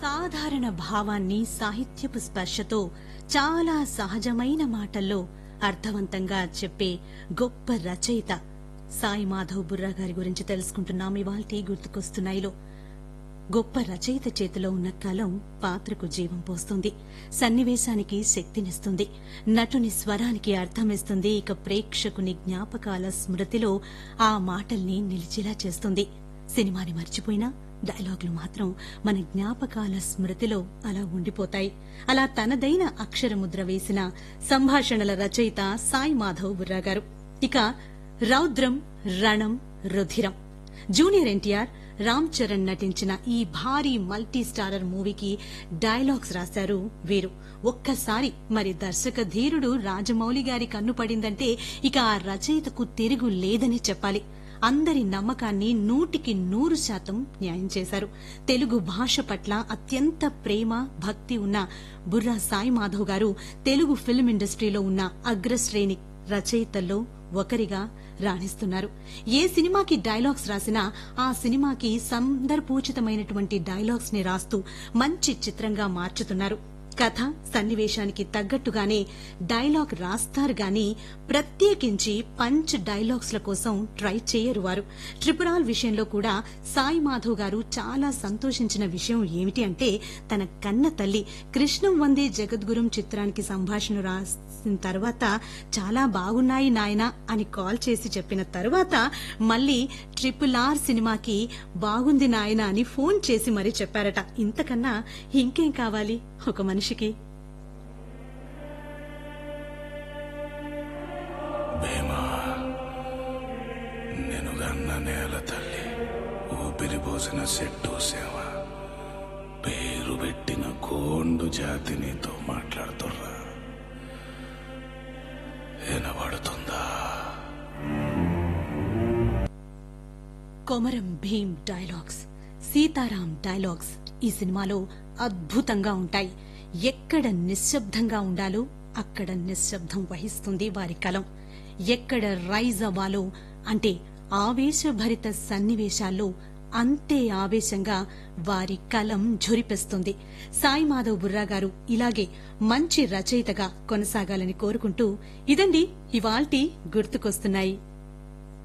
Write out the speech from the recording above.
సాధారణ భావాన్ని సాహిత్యపు స్పర్శతో చాలా సహజమైన మాటల్లో అర్థవంతంగా చెప్పే గొప్ప రచయిత సాయి మాధవ్ బుర్రా గారి గురించి తెలుసుకుంటున్నాం ఇవాల్టి గుర్తుకొస్తున్నాయిలో గొప్ప రచయిత చేతిలో ఉన్న కలం పాత్రకు జీవం పోస్తుంది సన్నివేశానికి శక్తినిస్తుంది నటుని స్వరానికి అర్థమిస్తుంది ఇక ప్రేక్షకుని జ్ఞాపకాల స్మృతిలో ఆ మాటల్ని నిలిచేలా చేస్తుంది సినిమాని మర్చిపోయినా డైలాగులు మాత్రం మన జ్ఞాపకాల స్మృతిలో అలా ఉండిపోతాయి అలా తనదైన అక్షరముద్ర వేసిన సంభాషణల రచయిత సాయి మాధవ్ బుర్రా గారు ఇక రౌద్రం రణం రుధిరం జూనియర్ ఎన్టీఆర్ రామ్ చరణ్ నటించిన ఈ భారీ మల్టీ స్టారర్ మూవీకి డైలాగ్స్ రాశారు వీరు ఒక్కసారి మరి దర్శక ధీరుడు రాజమౌళి గారి కన్ను పడిందంటే ఇక ఆ రచయితకు తిరుగు లేదని చెప్పాలి అందరి నమ్మకాన్ని నూటికి నూరు శాతం న్యాయం చేశారు తెలుగు భాష పట్ల అత్యంత ప్రేమ భక్తి ఉన్న బుర్రా సాయి మాధవ్ గారు తెలుగు ఫిల్మ్ ఇండస్ట్రీలో ఉన్న అగ్రశ్రేణి రచయితల్లో ఒకరిగా రాణిస్తున్నారు ఏ సినిమాకి డైలాగ్స్ రాసినా ఆ సినిమాకి సందర్భోచితమైనటువంటి డైలాగ్స్ ని రాస్తూ మంచి చిత్రంగా మార్చుతున్నారు కథ సన్నివేశానికి తగ్గట్టుగానే డైలాగ్ రాస్తారు గాని ప్రత్యేకించి పంచ్ డైలాగ్స్ల కోసం ట్రై చేయరు వారు ట్రిపురాల్ విషయంలో కూడా సాయి మాధవ్ గారు చాలా సంతోషించిన విషయం ఏమిటి అంటే తన కన్న తల్లి కృష్ణం వందే జగద్గురుం చిత్రానికి సంభాషణ రాసిన తర్వాత చాలా బాగున్నాయి నాయనా అని కాల్ చేసి చెప్పిన తర్వాత మళ్ళీ ట్రిపుల్ ఆర్ సినిమాకి బాగుంది నాయనా అని ఫోన్ చేసి మరీ చెప్పారట ఇంతకన్నా ఇంకేం కావాలి ఒక మనిషికి భీమా నేను గన్న నేల తల్లి ఊపిరి పోసిన చెట్టు సేవ పేరు పెట్టిన కోండు జాతి నీతో మాట్లాడుతుర్రా వినబడుతుందా కొమరం భీం డైలాగ్స్ సీతారాం డైలాగ్స్ ఈ సినిమాలో అద్భుతంగా ఉంటాయి ఎక్కడ నిశ్శబ్దంగా ఉండాలో అక్కడ నిశ్శబ్దం వహిస్తుంది వారి కలం ఎక్కడ రైజ్ అవ్వాలో అంటే ఆవేశభరిత సన్నివేశాల్లో అంతే ఆవేశంగా వారి కలం ఝురిపిస్తుంది సాయి మాధవ్ బుర్రా గారు ఇలాగే మంచి రచయితగా కొనసాగాలని కోరుకుంటూ ఇదండి ఇవాల్టి గుర్తుకొస్తున్నాయి